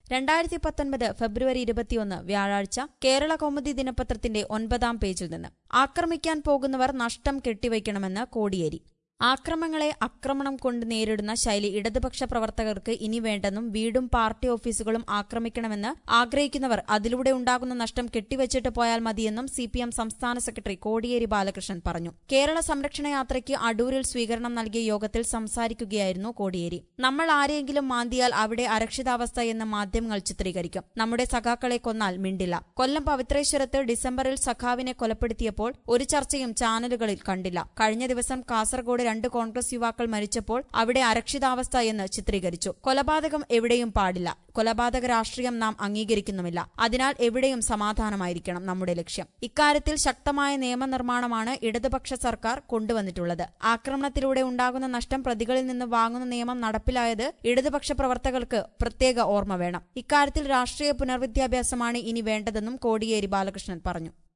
രണ്ടായിരത്തി പത്തൊൻപത് ഫെബ്രുവരി ഇരുപത്തിയൊന്ന് വ്യാഴാഴ്ച കേരള കൗമുദി ദിനപത്രത്തിന്റെ ഒൻപതാം പേജിൽ നിന്ന് ആക്രമിക്കാൻ പോകുന്നവർ നഷ്ടം കെട്ടിവയ്ക്കണമെന്ന് കോടിയേരി ആക്രമങ്ങളെ ആക്രമണം കൊണ്ട് നേരിടുന്ന ശൈലി ഇടതുപക്ഷ പ്രവർത്തകർക്ക് ഇനി വേണ്ടെന്നും വീടും പാർട്ടി ഓഫീസുകളും ആക്രമിക്കണമെന്ന് ആഗ്രഹിക്കുന്നവർ അതിലൂടെ ഉണ്ടാകുന്ന നഷ്ടം കെട്ടിവച്ചിട്ട് പോയാൽ മതിയെന്നും സിപിഎം സംസ്ഥാന സെക്രട്ടറി കോടിയേരി ബാലകൃഷ്ണൻ പറഞ്ഞു കേരള സംരക്ഷണ യാത്രയ്ക്ക് അടൂരിൽ സ്വീകരണം നൽകിയ യോഗത്തിൽ സംസാരിക്കുകയായിരുന്നു കോടിയേരി നമ്മൾ ആരെയെങ്കിലും മാന്തിയാൽ അവിടെ അരക്ഷിതാവസ്ഥ എന്ന് മാധ്യമങ്ങൾ ചിത്രീകരിക്കും നമ്മുടെ സഖാക്കളെ കൊന്നാൽ മിണ്ടില്ല കൊല്ലം പവിത്രേശ്വരത്ത് ഡിസംബറിൽ സഖാവിനെ കൊലപ്പെടുത്തിയപ്പോൾ ഒരു ചർച്ചയും ചാനലുകളിൽ കണ്ടില്ല കഴിഞ്ഞ ദിവസം കാസർഗോഡ് രണ്ട് കോൺഗ്രസ് യുവാക്കൾ മരിച്ചപ്പോൾ അവിടെ അരക്ഷിതാവസ്ഥ എന്ന് ചിത്രീകരിച്ചു കൊലപാതകം എവിടെയും പാടില്ല കൊലപാതക രാഷ്ട്രീയം നാം അംഗീകരിക്കുന്നുമില്ല അതിനാൽ എവിടെയും സമാധാനമായിരിക്കണം നമ്മുടെ ലക്ഷ്യം ഇക്കാര്യത്തിൽ ശക്തമായ നിയമനിർമ്മാണമാണ് ഇടതുപക്ഷ സർക്കാർ കൊണ്ടുവന്നിട്ടുള്ളത് ആക്രമണത്തിലൂടെ ഉണ്ടാകുന്ന നഷ്ടം പ്രതികളിൽ നിന്ന് വാങ്ങുന്ന നിയമം നടപ്പിലായത് ഇടതുപക്ഷ പ്രവർത്തകർക്ക് പ്രത്യേക ഓർമ്മ വേണം ഇക്കാര്യത്തിൽ രാഷ്ട്രീയ പുനർവിദ്യാഭ്യാസമാണ് ഇനി വേണ്ടതെന്നും കോടിയേരി ബാലകൃഷ്ണൻ പറഞ്ഞു